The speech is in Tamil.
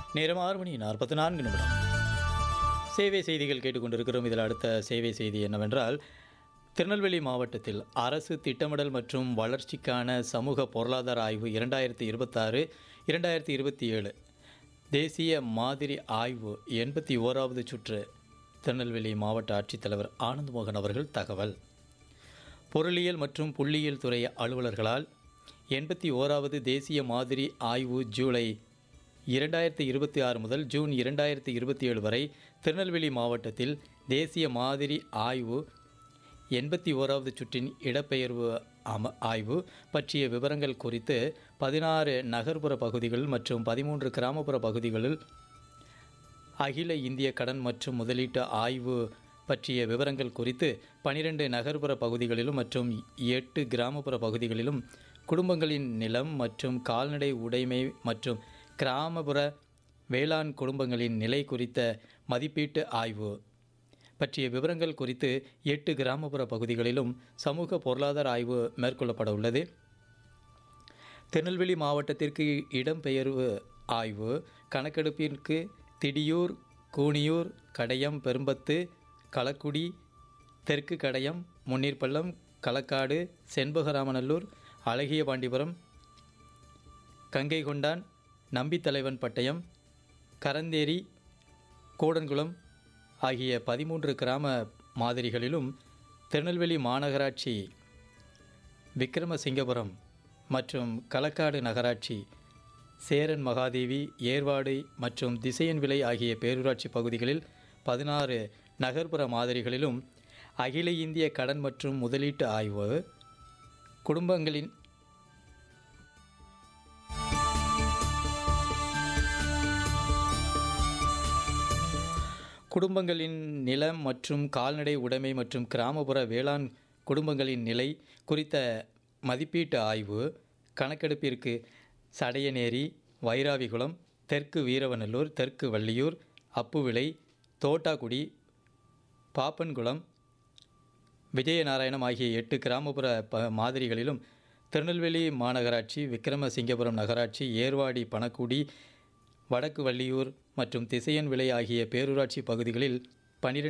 நேரம் ஆறு மணி நாற்பத்தி நான்கு நிமிடம் சேவை செய்திகள் கேட்டுக்கொண்டிருக்கிறோம் இதில் அடுத்த சேவை செய்தி என்னவென்றால் திருநெல்வேலி மாவட்டத்தில் அரசு திட்டமிடல் மற்றும் வளர்ச்சிக்கான சமூக பொருளாதார ஆய்வு இரண்டாயிரத்தி இருபத்தாறு இரண்டாயிரத்தி இருபத்தி ஏழு தேசிய மாதிரி ஆய்வு எண்பத்தி ஓராவது சுற்று திருநெல்வேலி மாவட்ட ஆட்சித்தலைவர் ஆனந்த் மோகன் அவர்கள் தகவல் பொருளியல் மற்றும் புள்ளியியல் துறை அலுவலர்களால் எண்பத்தி ஓராவது தேசிய மாதிரி ஆய்வு ஜூலை இரண்டாயிரத்தி இருபத்தி ஆறு முதல் ஜூன் இரண்டாயிரத்தி இருபத்தி ஏழு வரை திருநெல்வேலி மாவட்டத்தில் தேசிய மாதிரி ஆய்வு எண்பத்தி ஓராவது சுற்றின் இடப்பெயர்வு அம ஆய்வு பற்றிய விவரங்கள் குறித்து பதினாறு நகர்ப்புற பகுதிகள் மற்றும் பதிமூன்று கிராமப்புற பகுதிகளில் அகில இந்திய கடன் மற்றும் முதலீட்டு ஆய்வு பற்றிய விவரங்கள் குறித்து பனிரெண்டு நகர்ப்புற பகுதிகளிலும் மற்றும் எட்டு கிராமப்புற பகுதிகளிலும் குடும்பங்களின் நிலம் மற்றும் கால்நடை உடைமை மற்றும் கிராமப்புற வேளாண் குடும்பங்களின் நிலை குறித்த மதிப்பீட்டு ஆய்வு பற்றிய விவரங்கள் குறித்து எட்டு கிராமப்புற பகுதிகளிலும் சமூக பொருளாதார ஆய்வு மேற்கொள்ளப்பட உள்ளது திருநெல்வேலி மாவட்டத்திற்கு இடம்பெயர்வு ஆய்வு கணக்கெடுப்பிற்கு திடியூர் கூனியூர் கடையம் பெரும்பத்து களக்குடி தெற்கு கடையம் முன்னீர்பள்ளம் களக்காடு செண்பகராமநல்லூர் அழகியபாண்டிபுரம் கங்கைகொண்டான் நம்பித்தலைவன் பட்டயம் கரந்தேரி கூடன்குளம் ஆகிய பதிமூன்று கிராம மாதிரிகளிலும் திருநெல்வேலி மாநகராட்சி விக்ரமசிங்கபுரம் மற்றும் களக்காடு நகராட்சி சேரன் மகாதேவி ஏர்வாடு மற்றும் திசையன் விலை ஆகிய பேரூராட்சி பகுதிகளில் பதினாறு நகர்ப்புற மாதிரிகளிலும் அகில இந்திய கடன் மற்றும் முதலீட்டு ஆய்வு குடும்பங்களின் குடும்பங்களின் நிலம் மற்றும் கால்நடை உடைமை மற்றும் கிராமப்புற வேளாண் குடும்பங்களின் நிலை குறித்த மதிப்பீட்டு ஆய்வு கணக்கெடுப்பிற்கு சடையநேரி வைராவிகுளம் தெற்கு வீரவநல்லூர் தெற்கு வள்ளியூர் அப்புவிளை தோட்டாக்குடி பாப்பன்குளம் விஜயநாராயணம் ஆகிய எட்டு கிராமப்புற ப மாதிரிகளிலும் திருநெல்வேலி மாநகராட்சி விக்ரமசிங்கபுரம் நகராட்சி ஏர்வாடி பணக்குடி வடக்கு வள்ளியூர் மற்றும் திசையன் விலை ஆகிய பேரூராட்சி பகுதிகளில் பனிரெண்டு